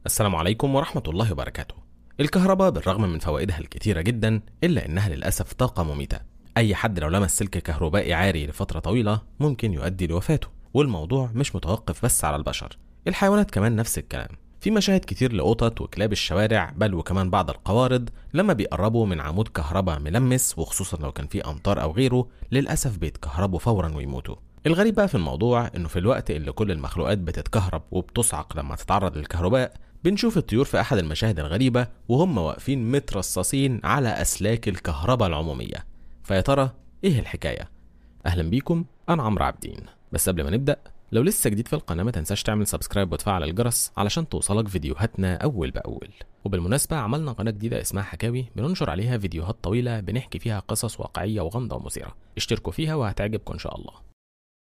السلام عليكم ورحمة الله وبركاته. الكهرباء بالرغم من فوائدها الكتيرة جدا إلا إنها للأسف طاقة مميتة. أي حد لو لمس سلك كهربائي عاري لفترة طويلة ممكن يؤدي لوفاته، والموضوع مش متوقف بس على البشر. الحيوانات كمان نفس الكلام. في مشاهد كتير لقطط وكلاب الشوارع بل وكمان بعض القوارض لما بيقربوا من عمود كهرباء ملمس وخصوصا لو كان فيه أمطار أو غيره للأسف بيتكهربوا فورا ويموتوا. الغريب بقى في الموضوع انه في الوقت اللي كل المخلوقات بتتكهرب وبتصعق لما تتعرض للكهرباء بنشوف الطيور في احد المشاهد الغريبه وهم واقفين مترصصين على اسلاك الكهرباء العموميه فيا ترى ايه الحكايه اهلا بيكم انا عمرو عابدين بس قبل ما نبدا لو لسه جديد في القناه ما تنساش تعمل سبسكرايب وتفعل الجرس علشان توصلك فيديوهاتنا اول باول وبالمناسبه عملنا قناه جديده اسمها حكاوي بننشر عليها فيديوهات طويله بنحكي فيها قصص واقعيه وغامضه ومثيره اشتركوا فيها وهتعجبكم ان شاء الله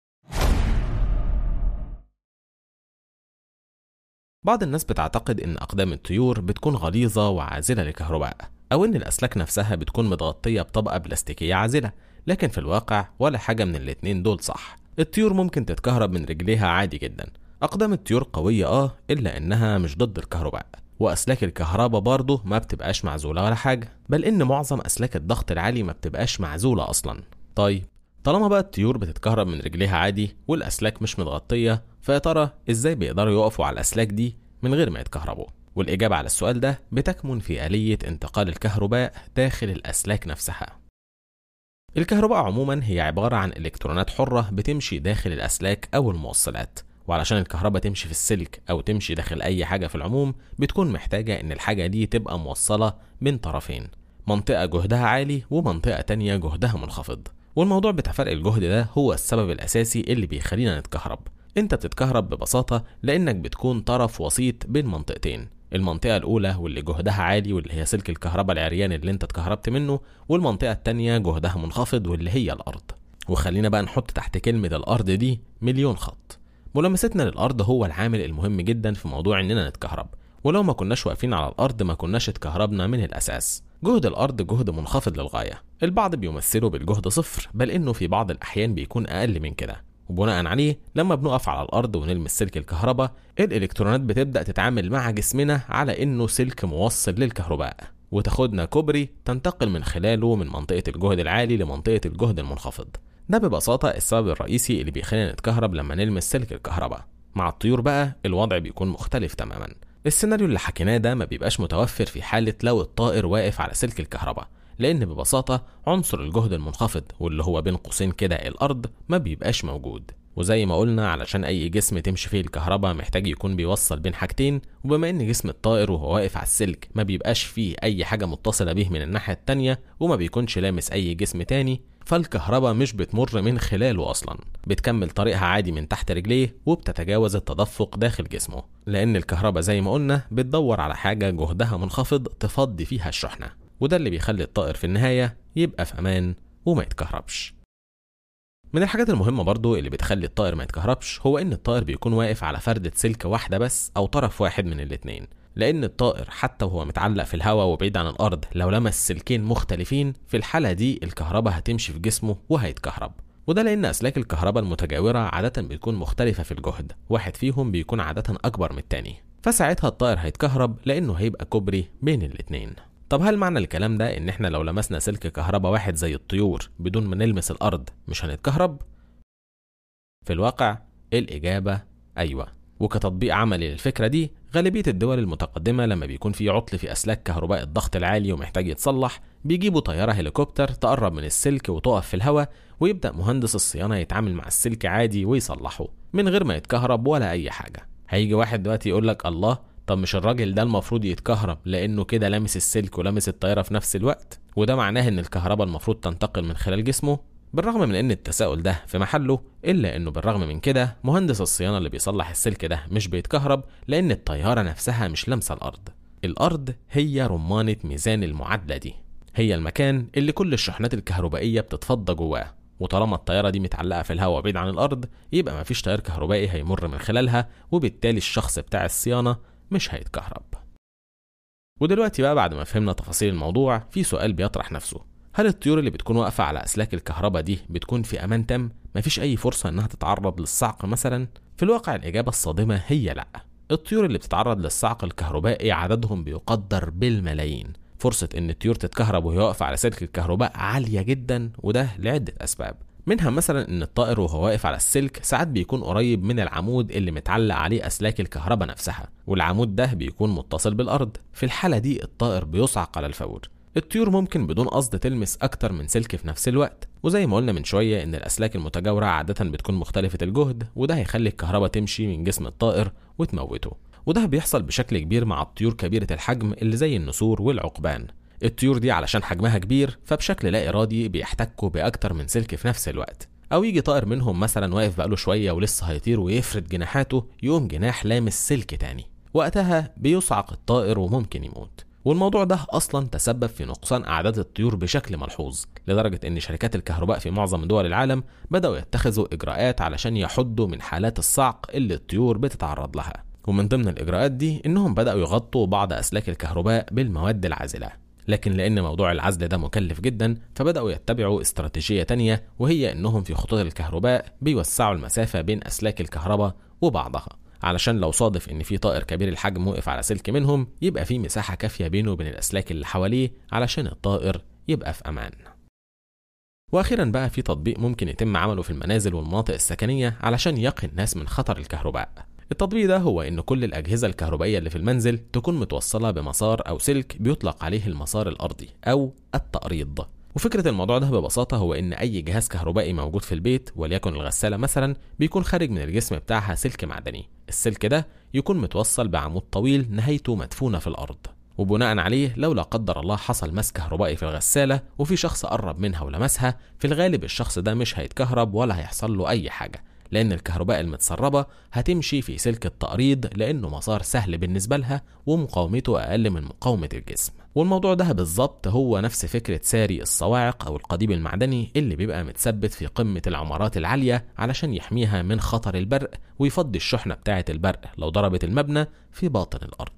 بعض الناس بتعتقد إن أقدام الطيور بتكون غليظة وعازلة للكهرباء أو إن الأسلاك نفسها بتكون متغطية بطبقة بلاستيكية عازلة لكن في الواقع ولا حاجة من الاتنين دول صح الطيور ممكن تتكهرب من رجليها عادي جدا أقدام الطيور قوية آه إلا إنها مش ضد الكهرباء وأسلاك الكهرباء برضه ما بتبقاش معزولة ولا حاجة بل إن معظم أسلاك الضغط العالي ما بتبقاش معزولة أصلا طيب طالما بقى الطيور بتتكهرب من رجليها عادي والأسلاك مش متغطية فيا ترى إزاي بيقدروا يقفوا على الأسلاك دي من غير ما يتكهربوا والإجابة على السؤال ده بتكمن في آلية انتقال الكهرباء داخل الأسلاك نفسها الكهرباء عموما هي عبارة عن إلكترونات حرة بتمشي داخل الأسلاك أو الموصلات وعلشان الكهرباء تمشي في السلك أو تمشي داخل أي حاجة في العموم بتكون محتاجة إن الحاجة دي تبقى موصلة بين طرفين منطقة جهدها عالي ومنطقة تانية جهدها منخفض والموضوع بتاع فرق الجهد ده هو السبب الأساسي اللي بيخلينا نتكهرب انت بتتكهرب ببساطة لأنك بتكون طرف وسيط بين منطقتين المنطقة الأولى واللي جهدها عالي واللي هي سلك الكهرباء العريان اللي انت اتكهربت منه والمنطقة التانية جهدها منخفض واللي هي الأرض وخلينا بقى نحط تحت كلمة الأرض دي مليون خط ملامستنا للأرض هو العامل المهم جدا في موضوع إننا نتكهرب ولو ما كناش واقفين على الأرض ما كناش اتكهربنا من الأساس جهد الأرض جهد منخفض للغاية البعض بيمثله بالجهد صفر بل إنه في بعض الأحيان بيكون أقل من كده وبناء عليه لما بنقف على الأرض ونلمس سلك الكهرباء الإلكترونات بتبدأ تتعامل مع جسمنا على إنه سلك موصل للكهرباء وتاخدنا كوبري تنتقل من خلاله من منطقة الجهد العالي لمنطقة الجهد المنخفض ده ببساطة السبب الرئيسي اللي بيخلينا نتكهرب لما نلمس سلك الكهرباء مع الطيور بقى الوضع بيكون مختلف تماما السيناريو اللي حكيناه ده ما بيبقاش متوفر في حالة لو الطائر واقف على سلك الكهرباء لأن ببساطة عنصر الجهد المنخفض واللي هو بين قوسين كده الأرض ما بيبقاش موجود وزي ما قلنا علشان أي جسم تمشي فيه الكهرباء محتاج يكون بيوصل بين حاجتين وبما إن جسم الطائر وهو واقف على السلك ما بيبقاش فيه أي حاجة متصلة به من الناحية التانية وما بيكونش لامس أي جسم تاني فالكهرباء مش بتمر من خلاله أصلا بتكمل طريقها عادي من تحت رجليه وبتتجاوز التدفق داخل جسمه لأن الكهرباء زي ما قلنا بتدور على حاجة جهدها منخفض تفضي فيها الشحنة وده اللي بيخلي الطائر في النهاية يبقى في أمان وما يتكهربش من الحاجات المهمة برضو اللي بتخلي الطائر ما يتكهربش هو إن الطائر بيكون واقف على فردة سلك واحدة بس أو طرف واحد من الاتنين لأن الطائر حتى وهو متعلق في الهواء وبعيد عن الأرض لو لمس سلكين مختلفين في الحالة دي الكهرباء هتمشي في جسمه وهيتكهرب وده لأن أسلاك الكهرباء المتجاورة عادة بتكون مختلفة في الجهد واحد فيهم بيكون عادة أكبر من التاني فساعتها الطائر هيتكهرب لأنه هيبقى كوبري بين الاتنين طب هل معنى الكلام ده ان احنا لو لمسنا سلك كهرباء واحد زي الطيور بدون ما نلمس الارض مش هنتكهرب في الواقع الاجابه ايوه وكتطبيق عملي للفكره دي غالبيه الدول المتقدمه لما بيكون في عطل في اسلاك كهرباء الضغط العالي ومحتاج يتصلح بيجيبوا طياره هليكوبتر تقرب من السلك وتقف في الهواء ويبدا مهندس الصيانه يتعامل مع السلك عادي ويصلحه من غير ما يتكهرب ولا اي حاجه هيجي واحد دلوقتي يقول لك الله طب مش الراجل ده المفروض يتكهرب لانه كده لامس السلك ولامس الطياره في نفس الوقت وده معناه ان الكهرباء المفروض تنتقل من خلال جسمه بالرغم من ان التساؤل ده في محله الا انه بالرغم من كده مهندس الصيانه اللي بيصلح السلك ده مش بيتكهرب لان الطياره نفسها مش لامسه الارض الارض هي رمانه ميزان المعادله دي هي المكان اللي كل الشحنات الكهربائيه بتتفضى جواه وطالما الطيارة دي متعلقة في الهواء بعيد عن الأرض يبقى مفيش تيار كهربائي هيمر من خلالها وبالتالي الشخص بتاع الصيانة مش هيتكهرب ودلوقتي بقى بعد ما فهمنا تفاصيل الموضوع في سؤال بيطرح نفسه هل الطيور اللي بتكون واقفة على أسلاك الكهرباء دي بتكون في أمان تام؟ مفيش أي فرصة إنها تتعرض للصعق مثلا؟ في الواقع الإجابة الصادمة هي لأ الطيور اللي بتتعرض للصعق الكهربائي عددهم بيقدر بالملايين فرصة إن الطيور تتكهرب وهي واقفة على سلك الكهرباء عالية جدا وده لعدة أسباب منها مثلا إن الطائر وهو واقف على السلك ساعات بيكون قريب من العمود اللي متعلق عليه أسلاك الكهرباء نفسها والعمود ده بيكون متصل بالأرض في الحالة دي الطائر بيصعق على الفور الطيور ممكن بدون قصد تلمس أكتر من سلك في نفس الوقت وزي ما قلنا من شوية إن الأسلاك المتجاورة عادة بتكون مختلفة الجهد وده هيخلي الكهرباء تمشي من جسم الطائر وتموته وده بيحصل بشكل كبير مع الطيور كبيرة الحجم اللي زي النسور والعقبان الطيور دي علشان حجمها كبير فبشكل لا إرادي بيحتكوا بأكتر من سلك في نفس الوقت أو يجي طائر منهم مثلا واقف بقاله شوية ولسه هيطير ويفرد جناحاته يقوم جناح لامس سلك تاني وقتها بيصعق الطائر وممكن يموت والموضوع ده اصلا تسبب في نقصان اعداد الطيور بشكل ملحوظ لدرجه ان شركات الكهرباء في معظم دول العالم بداوا يتخذوا اجراءات علشان يحدوا من حالات الصعق اللي الطيور بتتعرض لها ومن ضمن الاجراءات دي انهم بداوا يغطوا بعض اسلاك الكهرباء بالمواد العازله لكن لان موضوع العزل ده مكلف جدا فبداوا يتبعوا استراتيجيه تانية وهي انهم في خطوط الكهرباء بيوسعوا المسافه بين اسلاك الكهرباء وبعضها علشان لو صادف ان في طائر كبير الحجم وقف على سلك منهم يبقى في مساحه كافيه بينه وبين الاسلاك اللي حواليه علشان الطائر يبقى في امان واخيرا بقى في تطبيق ممكن يتم عمله في المنازل والمناطق السكنيه علشان يقي الناس من خطر الكهرباء التطبيق ده هو ان كل الاجهزه الكهربائيه اللي في المنزل تكون متوصله بمسار او سلك بيطلق عليه المسار الارضي او التأريض وفكرة الموضوع ده ببساطة هو إن أي جهاز كهربائي موجود في البيت وليكن الغسالة مثلا بيكون خارج من الجسم بتاعها سلك معدني السلك ده يكون متوصل بعمود طويل نهايته مدفونة في الأرض وبناء عليه لو لا قدر الله حصل مس كهربائي في الغسالة وفي شخص قرب منها ولمسها في الغالب الشخص ده مش هيتكهرب ولا هيحصل له أي حاجة لأن الكهرباء المتسربة هتمشي في سلك التأريض لأنه مسار سهل بالنسبة لها ومقاومته أقل من مقاومة الجسم والموضوع ده بالظبط هو نفس فكرة ساري الصواعق أو القضيب المعدني اللي بيبقى متثبت في قمة العمارات العالية علشان يحميها من خطر البرق ويفضي الشحنة بتاعة البرق لو ضربت المبنى في باطن الأرض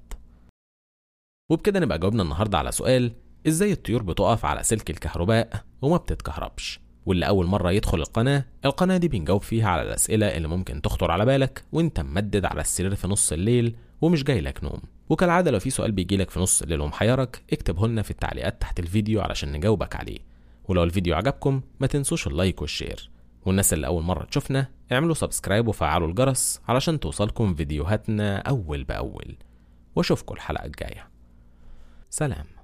وبكده نبقى جاوبنا النهاردة على سؤال إزاي الطيور بتقف على سلك الكهرباء وما بتتكهربش واللي أول مرة يدخل القناة القناة دي بنجاوب فيها على الأسئلة اللي ممكن تخطر على بالك وانت ممدد على السرير في نص الليل ومش جاي لك نوم وكالعادة لو في سؤال بيجيلك في نص الليل ومحيرك اكتبه لنا في التعليقات تحت الفيديو علشان نجاوبك عليه ولو الفيديو عجبكم ما تنسوش اللايك والشير والناس اللي أول مرة تشوفنا اعملوا سبسكرايب وفعلوا الجرس علشان توصلكم فيديوهاتنا أول بأول واشوفكم الحلقة الجاية سلام